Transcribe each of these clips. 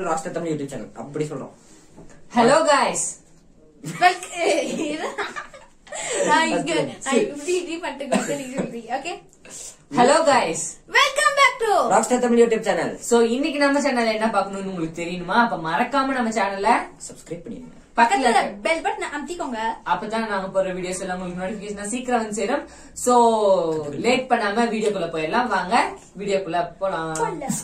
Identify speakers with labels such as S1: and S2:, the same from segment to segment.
S1: To Rashtra Tamil YouTube channel அப்படி சொல்றோம்
S2: hello guys
S3: நான் இங்க நான் இப்படி இப்படி பட்டு கொடுத்து நீங்க சொல்றீங்க okay
S2: hello guys
S3: welcome back to
S1: Rashtra Tamil YouTube channel
S2: so இன்னைக்கு நம்ம சேனல்ல என்ன பார்க்கணும்னு உங்களுக்கு தெரியுமா அப்ப மறக்காம நம்ம சேனல்ல
S1: சப்ஸ்கிரைப் பண்ணிடுங்க
S2: பக்கத்துல
S3: பக்கத்துல
S2: இருக்க-
S3: பெல் பட்டன் அமுத்திக்கோங்க
S2: அப்பதான் நாங்க போற வீடியோஸ் எல்லாம் உங்களுக்கு நோட்டிபிகேஷன் சீக்கிரம் வந்து சேரும் சோ லேட் பண்ணாம வீடியோக்குள்ள போயிடலாம் வாங்க வீடியோக்குள்ள போலாம்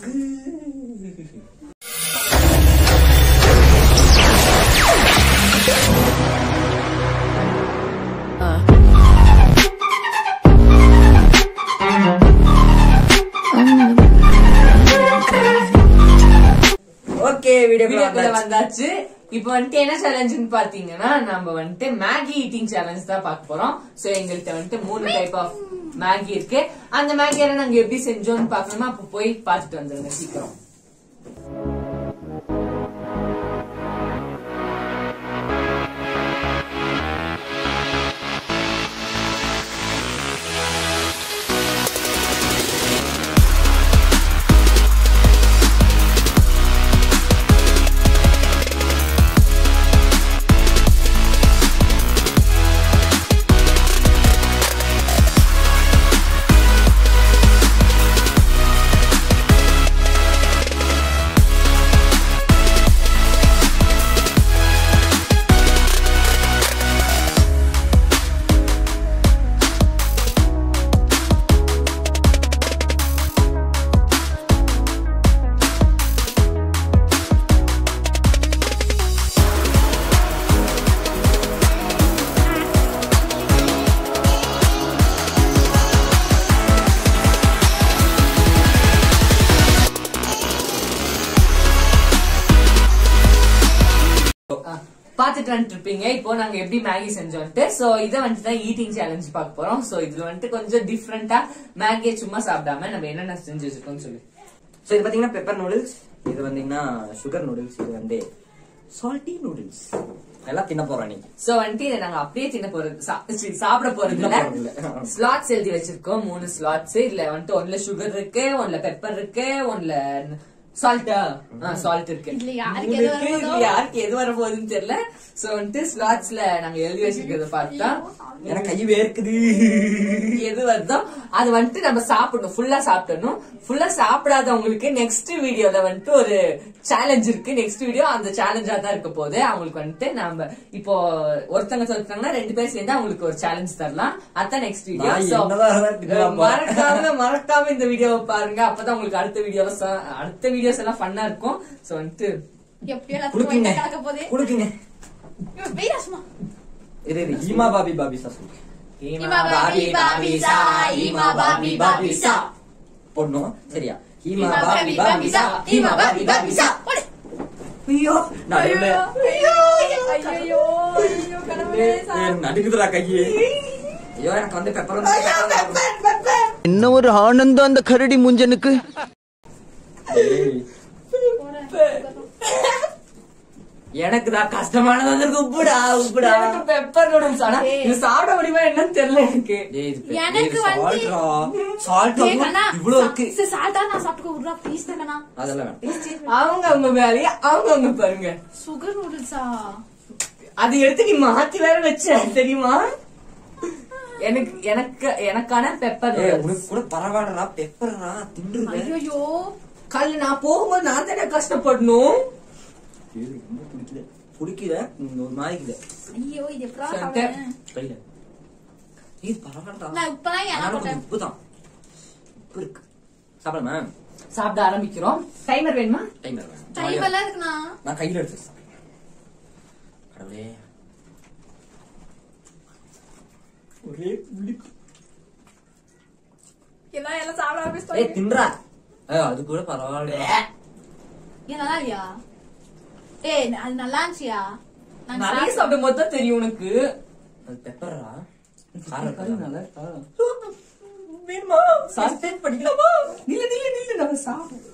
S1: ஓகே வீடியோ
S2: வீடியோக்குள்ள வந்தாச்சு இப்போ வந்துட்டு என்ன சேலஞ்சுன்னு பாத்தீங்கன்னா நம்ம வந்துட்டு மேகி ஈட்டிங் சேலஞ்ச் தான் பார்க்க போறோம் சோ எங்கள்கிட்ட வந்துட்டு மூணு டைப் ஆஃப் மேகி இருக்கு அந்த மேகி எல்லாம் நாங்க எப்படி செஞ்சோம்னு பாக்கணுமா அப்ப போய் பார்த்துட்டு வந்துருங்க சீக்கிரம் அஹ், பாத்துட்டு வந்துட்டு இருப்பீங்க இப்போ நாங்க எப்படி மேகி செஞ்சோம்ட்டு சோ இத வந்துட்டு தான் ஈட்டிங் சேலஞ்ச் பார்க்க போறோம் சோ இதுல வந்துட்டு கொஞ்சம் டிஃப்ரெண்டா மேகியை சும்மா சாப்பிடாம நம்ம என்னென்ன செஞ்சு வச்சிருக்கோம்னு சொல்லி
S1: சோ இது பாத்தீங்கன்னா பெப்பர் நூடுல்ஸ் இது வந்தீங்கன்னா சுகர் நூடுல்ஸ் இது வந்து சால்ட்டி நூடுல்ஸ் எல்லாம் தின்ன போறோம் இன்னைக்கு
S2: சோ வந்துட்டு இதை நாங்க அப்படியே தின்ன போறது சா- சி, சாப்பிட போறது
S1: தின்ன
S2: இல்ல
S1: போறது இல்ல.
S2: ஸ்லாட்ஸ் எழுதி வச்சிருக்கோம் மூணு ஸ்லாட்ஸ் இதுல வந்துட்டு ஒன்னுல சுகர் இருக்கு ஒன்னுல பெப்பர் இருக்கு ஒன்னுல சால்ட்டா சால்ட் இருக்கு
S3: இதுல யாருக்கு
S2: மூணு
S3: எது
S2: இருக்கு,
S3: வரப்போதோ?
S2: இதுல யாருக்கு எது வர போகுதுன்னு தெரியல சோ வந்துட்டு ஸ்லாட்ஸ்ல நாங்க எழுதி வச்சிருக்கிறத பார்த்தா
S1: எனக்கு கை வேர்க்குது
S2: எது வருதோ அது வந்துட்டு நம்ம சாப்பிடணும் ஃபுல்லா சாப்பிடணும் ஃபுல்லா சாப்பிடாதவங்களுக்கு நெக்ஸ்ட் வீடியோல வந்துட்டு ஒரு சேலஞ்ச் இருக்கு நெக்ஸ்ட் வீடியோ அந்த சேலஞ்சா தான் இருக்க போகுது அவங்களுக்கு வந்துட்டு நம்ம இப்போ ஒருத்தங்க சொல்லிட்டாங்கன்னா ரெண்டு பேர் சேர்ந்து அவங்களுக்கு ஒரு சேலஞ்ச் தரலாம் அதான் நெக்ஸ்ட் வீடியோ
S1: நான்
S2: So,
S1: என்னதான் இருந்தாலும் தின்னலாம் போல.
S2: மறக்காம மறக்காம இந்த வீடியோவை பாருங்க அப்பதான் உங்களுக்கு அடுத்த வீடியோல அடுத்த வீடியோஸ் எல்லாம் ஃபன்னா இருக்கும் சோ வந்துட்டு
S3: எப்படியோ எல்லாத்துக்கும்
S1: குடுக்குங்க
S3: வயித்துல கலக்க போகுது
S1: குடுக்குங்க
S3: வெயிரா சும்மா
S1: இது இது ஹீமா பாபி பாபி சாஸ்
S3: ஹீமா பாபி பாபி சா, ஹீமா பாபி பாபி சா.
S1: பொண்ணும் சரியா ஹீமா
S3: ஹீமா
S1: பாபி பாபி சா
S3: ஹீமா பாபி பாபி சா போடு.
S1: ஐயோ நடுவுல
S3: ஐயோ ஐயோ ஐயோ கடவுளே சா.
S1: ஏய், நடுக்குதுடா கையே ஐயோ எனக்கு வந்து பெப்பர் வந்து
S4: என்ன ஒரு ஆனந்தம் அந்த கரடி முஞ்சனுக்கு
S1: ஏய், எனக்கு தான் கஷ்டமானது வந்திருக்கு உப்புடா உப்புடா
S2: எனக்கு பெப்பர் நூடுல்ஸ் ஆனா இது சாப்பிட முடியுமா என்னன்னு தெரியல எனக்கு
S1: ஏய், இது பெ-
S3: எனக்கு
S1: இது
S3: வந்து-
S1: saltடா. salt
S3: ஏய், கண்ணா,
S1: அதுவும் இவ்வளவு இருக்கு
S3: சரி, சால்ட்டா நான் சாப்பிட்டுக்க விட்றா, please தான் கண்ணா.
S1: அதெல்லாம் வேணாம்
S2: அவங்க அவங்க வேலையை அவங்க அவங்க பாருங்க
S3: சுகர் நூடுல்ஸா
S2: அதை எடுத்து நீ மாத்தி வேற வச்ச தெரியுமா எனக்கு எனக்கு எனக்கான பெப்பர்
S1: ஏய், உனக்கு கூட பரவாயில்லடா பெப்பர்டா தின்றுவேன்
S3: ஐயோ
S2: கல் நான் போகும்போது நான் தானே கஷ்டப்படணும்
S1: ஏய், ரொம்ப பிடிக்கல பிடிக்கல ம், ஒரு மாதிரிக்குது
S3: ஐயோ இது எப்படா
S2: சரி,
S3: சாப்பிடுவேன்?
S1: கையில இது பரவாயில்லடா
S3: நான் இப்பதான் ஏன்
S1: ஆனாலும்
S3: போட்டேன்
S1: கொஞ்சம் உப்பு தான் உப்பு இருக்கு சாப்பிடமா
S2: சாப்பிட ஆரம்பிக்கிறோம் டைமர் வேணுமா
S1: டைம்
S3: டைம் எல்லாம் இருக்குண்ணா
S1: நான் கையில எடுத்து சாப்பிடுறேன். கடவுளே ஒரே புளிப்பு
S3: எல்லாம் எல்லாம் சாப்பிட
S1: ஏய்
S3: ஆரம்பிச்சிட்டாங்க
S1: தின்றா ஏய், அது கூட பரவாயில்ல
S3: ஏன் நல்லா இல்லையா ஏய் அது நல்லா இருந்துச்சியா நாங்க
S2: நிறைய
S3: சாப்பிட்டோம்.
S2: சாப்பிடும் போது தான் தெரியும் உனக்கு
S1: அது பெப்பரா காரம்
S2: கறி
S1: இருக்கா?
S2: நல்லா இருக்கா?
S1: வேணுமா சஸ்பெண்ட் பண்ணிக்கலாமா
S2: நில்லு நில்லு நில்லு நம்ம சாப்பிடும்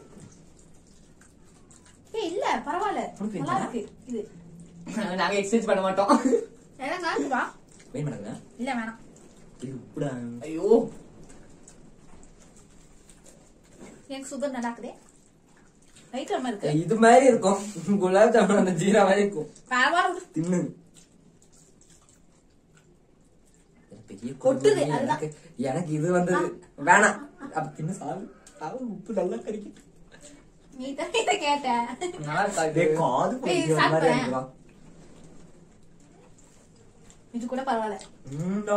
S3: ஏய் இல்ல பரவாயில்ல
S1: உனக்கு
S3: நல்லா
S1: வேணுமா?
S3: இருக்கு இது
S2: நாங்க எக்ஸ்சேஞ்ச் பண்ண மாட்டோம்
S3: எனக்கு நல்லா இருக்குப்பா
S1: வெயிட் பண்ணுங்க
S3: இல்ல வேணாம்
S1: இது உப்புடா
S2: ஐயோ
S3: எனக்கு சுகர் நல்லா இருக்குதே லைட் இருக்கு
S1: இது மாதிரி இருக்கும் குலாப் ஜாமுன் அந்த ஜீரா மாதிரி இருக்கும்
S3: பரவாயில்ல
S1: தின்னு பெரிய
S3: கொட்டுது,
S1: கொடுமை
S3: அதுதான்.
S1: எனக்கு எனக்கு இது வந்தது வேணாம் அப்ப தின்னு சாவு சாவு உப்பு நல்லா கறிக்கிட்டு
S3: நீ தான் இதை கேட்ட
S2: நல்லா இருக்கா இது?
S1: டேய், காது பிடிக்கிற மாதிரி
S3: சாப்பிடுறேன்.
S1: இருக்குடா.
S3: இது கூட பரவாயில்ல
S1: ம்டா.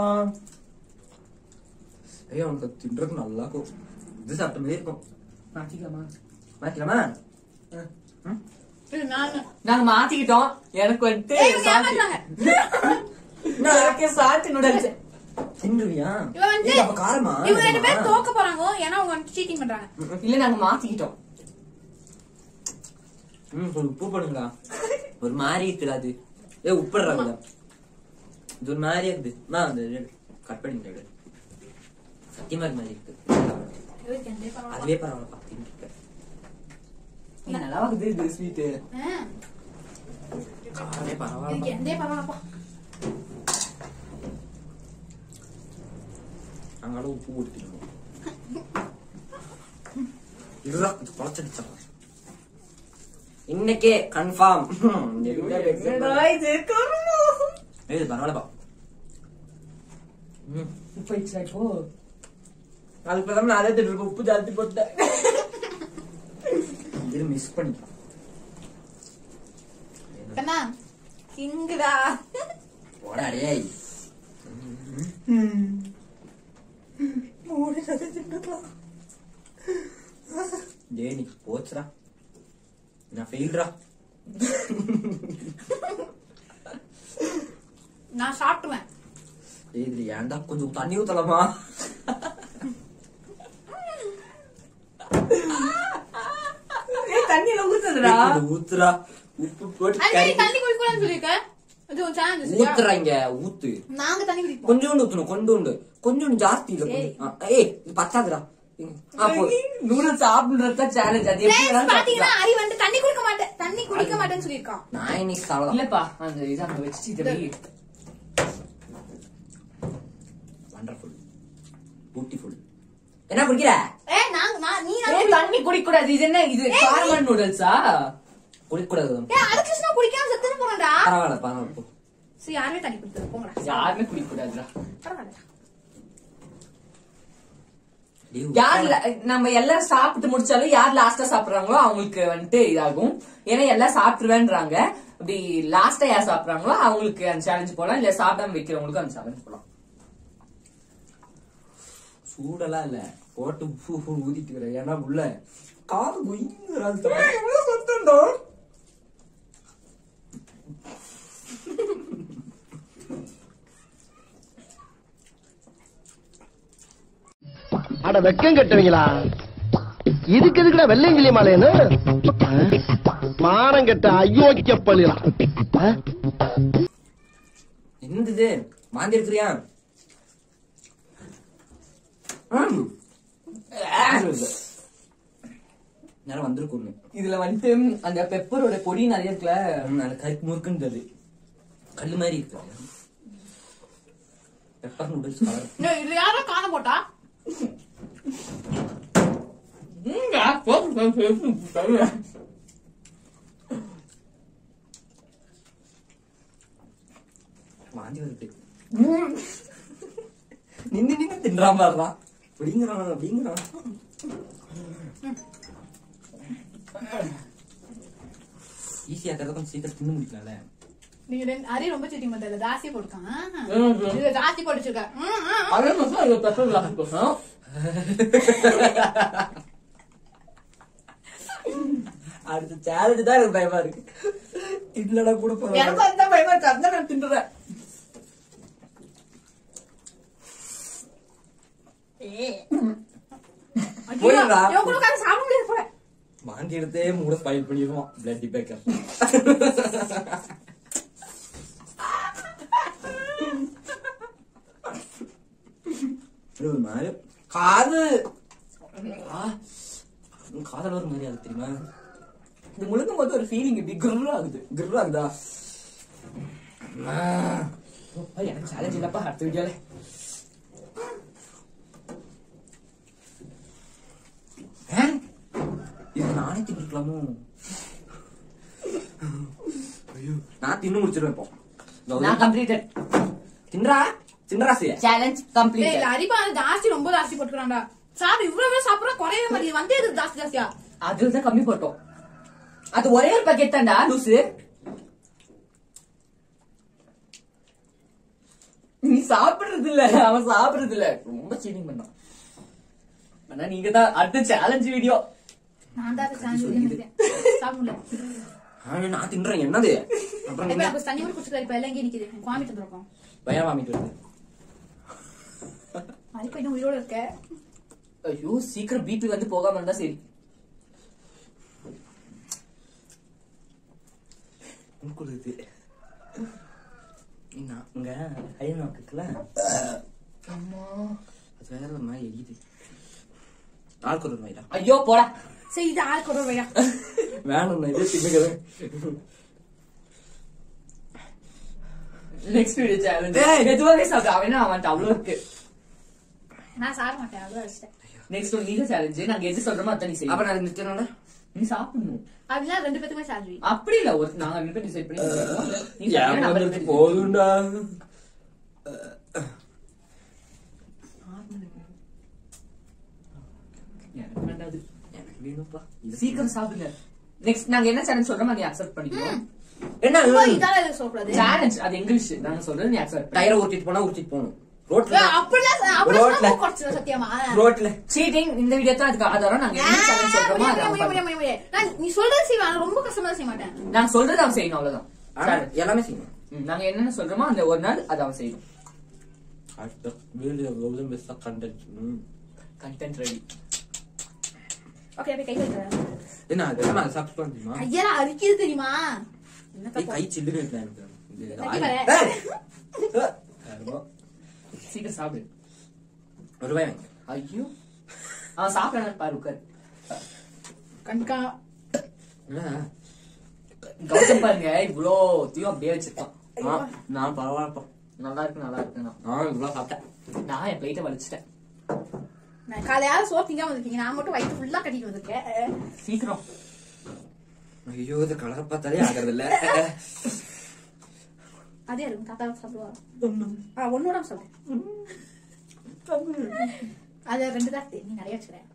S1: ஏய் அவனுக்கு தின்றதுக்கு நல்லா இருக்கும் இது சாப்பிட்ட மாதிரி இருக்கும்
S2: மாத்திக்கலாமா
S1: மாத்திக்கலாமா ம்?
S3: இது நானு
S2: நாங்க மாத்திக்கிட்டோம் எனக்கு வந்துட்டு
S3: ஏய், இவங்க
S2: சாத்தி-
S3: ஏமாத்துறாங்க.
S2: எனக்கு சாத்தி நூடல்ஸ்
S1: தின்றுவியா
S3: இவன் வந்து
S1: ஏய், அப்ப காரமா
S3: இவங்க ரெண்டு பேரும்
S1: இருக்குமா?
S3: தோக்க போறாங்க ஏன்னா அவங்க வந்து சீட்டிங் பண்றாங்க
S2: இல்ல நாங்க மாத்திக்கிட்டோம்
S1: ம் கொஞ்சம் உப்பு போடுங்களா ஒரு மாதிரி இருக்குடா அது ஏ உப்புடுறாங்களா இது ஒரு மாதிரியா இருக்குது நான் அந்த கட் பண்ணிட்டு சத்தியமா இருக்கு மாதிரி இருக்கு
S3: இவருக்கு எந்த பரவாயில்ல
S1: அதுவே பரவாயில்ல தின்னு
S2: ஏய், நல்லா இருக்குது இது ஸ்வீட்
S3: ஆ,
S1: அதுவே பரவாயில்ல
S3: இதுக்கு எந்த பரவாயில்லப்பா
S1: அங்கால உப்பு ஊற்றிக்கணும் இதுதான் கொஞ்சம் குழச்சடிச்சா இன்னைக்கே கன்ஃபார்ம்
S2: என்னடா இது கருமோ
S1: இது பரவாயில்லப்பா ம்
S2: உப்பு ஆயிடுச்சா இப்போ
S1: அதுக்கு பதிலா நான் அதே திட்டு உப்பு ஜாஸ்தி போட்டேன் இது மிஸ் பண்ணிக்கலாம்
S3: கண்ணா இங்குடா
S1: போடா டேய் டேய் நீ போச்சுடா நான் ஃபெயில்ரா
S3: நான் சாப்பிட்டுவேன்
S1: டேய் இதுல ஏன்டா கொஞ்சம் தண்ணி ஊத்தலாமா
S2: ஏய், தண்ணியில ஊத்துதுடா
S1: டேய், கொஞ்சம் ஊத்துடா உப்பு போட்டு
S3: அது மாதிரி
S1: கறி
S3: தண்ணி குடிக்கூடாதுன்னு சொல்லியிருக்கேன் இது ஒரு சேலஞ்ச் சரியா
S1: ஊத்துறாங்க ஊத்து
S3: நாங்க தண்ணி குடிப்போம்
S1: கொஞ்சோண்டு ஊத்தணும் கொஞ்சோண்டு கொஞ்சோண்டு ஜாஸ்தி இல்ல
S3: சரி.
S1: கொஞ்சம். ஆ, ஏய் இது பத்தாதுடா ஆ, போ.
S2: நூடுல்ஸ் சாப்பிடுறது சேலஞ்ச் அது எப்படி
S3: Friends,
S2: வேணாலும்
S3: பாத்தீங்கன்னா
S2: சாப்பிடலாம்.
S3: அரி வந்து தண்ணி குடிக்க மாட்டேன் தண்ணி குடிக்க மாட்டேன்னு சொல்லியிருக்கான்
S1: நான் இன்னைக்கு சாப்பிடலாம்
S2: இல்லப்பா அந்த இது அங்க வச்சுட்டு இதை வை.
S1: வண்டர்ஃபுல் பியூட்டிஃபுல் என்ன குடிக்கிற
S3: ஏ நாங்க நான் நீ
S2: ஏய்,
S3: நான்
S2: தண்ணி குடிக்க கூடாது இது என்ன இது காரமான நூடுல்ஸா
S1: குடிக்க கூடாது
S3: ஏ அது கிருஷ்ணா குடிக்காம செத்துன்னு போறான்டா
S1: பரவாயில்ல பரவாயில்ல போ.
S3: சரி யாருமே தண்ணி குடிக்கிறது போங்கடா
S2: யாருமே குடிக்க கூடாதுடா
S3: பரவாயில்ல
S1: டேய்,
S2: யார் la- நம்ம எல்லாம் சாப்பிட்டு முடிச்சாலும் யார் லாஸ்டா சாப்பிடுறாங்களோ அவங்களுக்கு வந்துட்டு இதாகும் ஏன்னா எல்லாம் சாப்பிட்டுருவேன்றாங்க அப்படி லாஸ்டா யார் சாப்பிடுறாங்களோ அவங்களுக்கு அந்த சேலஞ்ச் போலாம் இல்ல சாப்பிடாம வைக்கிறவங்களுக்கும் அந்த சேலஞ்ச் போலாம்
S1: சூடெல்லாம் இல்ல போட்டு உப்பு உப்பு ஊதிட்டு இருக்கிற ஏன்னா உள்ள காது குயிங்கிறாது எவ்வளவு சத்தம்டா
S5: அட வெக்கம் கட்டுவீங்களா இதுக்கு எதுக்குடா வெள்ளையங்கிலி மாலையன்னு மானம் கெட்ட அயோக்கிய பள்ளிலாம்
S1: என்னது வாந்தி எடுக்கிறியா ம். நேரம் வந்திருக்கும்
S2: இதுல வந்துட்டு அந்த பெப்பரோட பொடி நிறைய இருக்குல்ல
S1: நல்ல கருக்கு முறுக்குன்னு அது கல்லு மாதிரி இருக்கு பெப்பர் நூடுல்ஸ் கலர்
S3: இன்னும் இதுல யாரோ காண போட்டா
S1: வாந்தி வருது நின்னு நின்னு தின்றான் பாடுறான் அப்படிங்கிறான் அப்படிங்கிறான் ஈஸியா இருக்கிறத கொஞ்சம் சீக்கிரம் தின்னு முடிக்கலாம்ல
S3: நீங்க ரெண்டு அரி ரொம்ப சீட்டிங் பண்றதுல ஜாஸ்தி போட்டுக்கான்
S2: ம், ம்.
S3: இதுல ஜாஸ்தி போட்டு வச்சிருக்க ம், ம்.
S2: அதே மாதிரி அது பெப்பர் ஜாஸ்தி போடணும்.
S1: அடுத்த சேலஞ்சு தான் எனக்கு பயமா இருக்கு இல்லடா கூட
S2: எனக்கு
S1: பரவாயில்ல
S2: அந்த பயமா இருக்கு அதான் நான் தின்னுறேன்
S3: ஐயோ,
S1: போயிடுறா.
S3: இவன் கூட உட்கார்ந்து சாப்பிட முடியாது போல
S1: வாந்தி எடுத்தே மூட ஸ்பாயில் பண்ணிடுவான் பிளட்டி பேக்கர் ஒரு மாதிரி காது ஆ, காதல் ஒரு மாதிரி ஆகுது தெரியுமா
S2: இது முழுங்கும் போது ஒரு ஃபீலிங் இப்படி குர்ரு ஆகுது
S1: கிர்ரா இருக்குதா
S2: அப்பா, எனக்கு சேலஞ்ச் இல்லப்பா அடுத்த வீடியோல
S1: இது நானும் நானே தின்னுக்கலாமோ ஐயோ நான் தின்னு முடிச்சிருவேன் இப்போ
S2: நான்
S1: கௌதம்,
S2: கம்ப்ளீட்டட்
S1: தின்றா தின்றாசிய
S2: சேலஞ்ச்
S3: டேய்
S2: கம்ப்ளீட்டட்
S3: அரிப்பா ஜாஸ்தி ரொம்ப ஜாஸ்தி போட்டுக்கிறான்டா சாப்பிடு இவ்வளவு சாப்பிடா குறையவே மாட்டேங்குது வந்தே இருக்கு ஜாஸ்தி ஜாஸ்தியா
S2: அதுல தான் கம்மி போட்டோம் அது ஒரே ஒரு பக்கெட் தான்டா லூசு நீ சாப்பிடுறது இல்ல அவன் சாப்பிடுறது இல்ல ரொம்ப சீனிங் பண்ணான் ஆனா நீங்க தான் அடுத்த சேலஞ்ச் வீடியோ
S3: நான் தான் சாஞ்சி சாப்பிட முடியல
S1: ஆனா நான் தின்றேன் என்னது அப்புறம்
S3: இப்ப
S1: என்ன
S3: அப்ப தண்ணி கூட குடிச்சிட்டு இப்ப எல்லாம் இங்கே நிக்குது எனக்கு வாமிட்டு வந்துருக்கோம்
S1: பயம் வாமிட்டு வருது
S3: அரிப்பா இன்னும் உயிரோட இருக்க
S2: ஐயோ சீக்கிரம் பிபி வந்து போகாம இருந்தா சரி
S1: கொடுது நான் இங்க ஐயோ இருக்குல்ல அது வேற ஒரு மாதிரி எரியுது ஆளுக்கு ஒரு மாதிரிடா
S2: ஐயோ போடா
S3: சரி இது ஆள் கூட வையா
S1: வேணும் நான் இதே தின்னுக்கிறேன்
S2: நெக்ஸ்ட் வீடியோ சேலஞ்ச் எதுவாகவே சாப்பிடு அவனா அவன்ட்டு அவ்வளவு இருக்கு
S3: நான் சாப்பிட மாட்டேன் அவ்வளவு வச்சுட்டேன்
S2: நெக்ஸ்ட் ஒன் நீங்க சேலஞ்ச் நாங்க எது சொல்றோமோ அதான் நீ
S1: அப்ப
S2: செய்ய
S1: நான் நிறுத்தினோட
S2: நீ சாப்பிடணும்
S3: அப்படின்னா ரெண்டு பேத்துக்குமே சாலரி
S2: அப்படி இல்ல ஒரு நாங்க ரெண்டு பேரும் டிசைட் பண்ணி சொல்றோம். நீ சாப்பிடு, நாங்க ரெண்டு பேரும்
S1: போதும்டா
S2: எனக்கு வேண்டாம் அது.
S1: எனக்கு வேணும்ப்பா இது
S2: சீக்கிரம் சாப்பிடுங்க நெக்ஸ்ட் நாங்க என்ன சேலஞ்ச் சொல்றோமோ நீ அக்செப்ட் பண்ணிக்கணும்
S1: என்ன
S3: இதால இது சொல்லக்கூடாது
S2: சேலஞ்ச் அது இங்கிலீஷ் நாங்க சொல்றது நீ அக்செப்ட் பண்ணி
S1: டயரை ஊத்திட்டு போனா ஊத்திட்டு போகணும் ரோட்ல
S3: ஏய், அப்படிலாம் அப்படிலாம்
S1: ரோட்ல.
S3: மூக்கு குறைச்சிடும் சத்தியமா
S1: ரோட்ல
S2: சீட்டிங் இந்த வீடியோ தான் அதுக்கு ஆதாரம் நாங்க என்ன சேலஞ்ச் சொல்றோமோ அதை
S3: முடியாது,
S2: அவன்
S3: முடியாது,
S2: பண்ணணும்.
S3: முடியாது, முடியாது. நான் நீ சொல்றது செய்வேன் ஆனா ரொம்ப கஷ்டமா செய்ய மாட்டேன்
S2: நாங்க சொல்றது அவன் செய்யணும் அவ்வளவுதான்
S1: ஆனா,
S2: Challenge.
S1: எல்லாமே செய்யணும்
S2: ம், நாங்க என்னென்ன சொல்றோமோ அந்த ஒரு நாள் அதை அவன் செய்யணும்
S1: அடுத்த வீடியோ கௌதம் பெஸ்டா கண்டென்ட்
S2: கண்டென்ட் ரெடி
S3: ஓகே அப்படியே கை வைக்கிறேன்
S1: என்ன அது என்ன சாப்பிட்டு தெரியுமா
S3: கையெல்லாம் அரிக்குது தெரியுமா என்ன
S1: ஏய், கை சில்லுன்னு இருக்கு எனக்கு இது
S3: தட்டி
S1: ஆயில்.
S3: பாரு.
S1: ஏய்! கருமம்.
S2: சீக்கிரம் சாப்பிடு
S1: ஒரு ரூபாய் வாங்க
S2: ஐயோ அவன் சாப்பிடணும் பாரு உட்காரு
S3: கண்கா
S1: என்ன?
S2: கௌதம் பாருங்க இவ்வளோ தீயும் அப்படியே வச்சிருக்கான்
S1: ஆ, நான் பரவாயில்லப்பா
S2: நல்லா இருக்கு நல்லா இருக்கு
S1: நான் இவ்வளவு சாப்பிட்டேன்
S2: நான் என் பிளேட்டை வலிச்சிட்டேன்
S3: நான் காலையால சோறு திங்காம வந்திருக்கீங்க நான் மட்டும் வயிற்று ஃபுல்லா கட்டிட்டு வந்திருக்கேன்
S2: சீக்கிரம்
S1: ஐயோ இது கலரை பார்த்தாலே ஆகிறது இல்ல
S3: அதே இருக்கும் தாத்தா சாப்பிடுவா ஆ ஒன்னோட சாப்பிடு அது ரெண்டு தான் இருக்கு. நீ நிறைய வச்சுக்கிறேன்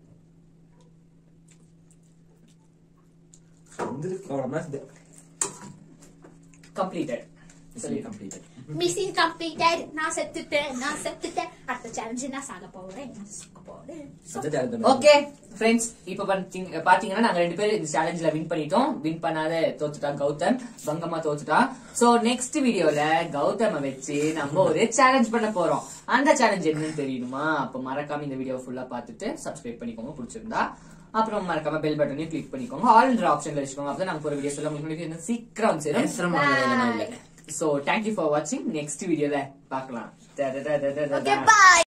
S1: வந்துருக்கு அவ்வளவுதான் இது
S2: கம்ப்ளீட்டட்
S1: சரி கம்ப்ளீட்டட்
S3: மிஷின் கம்ப்ளீட்டட் நான் செத்துட்டேன் நான் செத்துட்டேன் அடுத்த சேலஞ்சு நான் சாக போறேன் நான் சாக போறேன்
S1: சத்தியத்தை
S2: ஓகே ஃப்ரெண்ட்ஸ் இப்ப பாத்தீங்க- பாத்தீங்கன்னா நாங்க ரெண்டு பேரும் இந்த சேலஞ்ச்ல வின் பண்ணிட்டோம் வின் பண்ணாத தோத்துட்டா கௌதம் பங்கம்மா தோத்துட்டா சோ நெக்ஸ்ட் வீடியோல கௌதம வச்சு நம்ம ஒரு சேலஞ்ச் பண்ண போறோம் அந்த சேலஞ்ச் என்னன்னு தெரியணுமா அப்ப மறக்காம இந்த வீடியோ ஃபுல்லா பார்த்துட்டு சப்ஸ்கிரைப் பண்ணிக்கோங்க பிடிச்சிருந்தா அப்புறம் மறக்காம பெல் பட்டனையும் கிளிக் பண்ணிக்கோங்க ஆல் ஆப்ஷன்ல வச்சுக்கோங்க அப்பதான் நாங்க ஒரு வீடியோ சொல்ல உங்களுக்கு இன்னும் சீக்கிரம் வந்து சேரும்
S1: பேசுறமான வேலை இல்ல
S2: சோ தேங்க்யூ ஃபார் வாட்சிங் நெக்ஸ்ட் வீடியோல பார்க்கலாம்
S3: ஓகே பாய்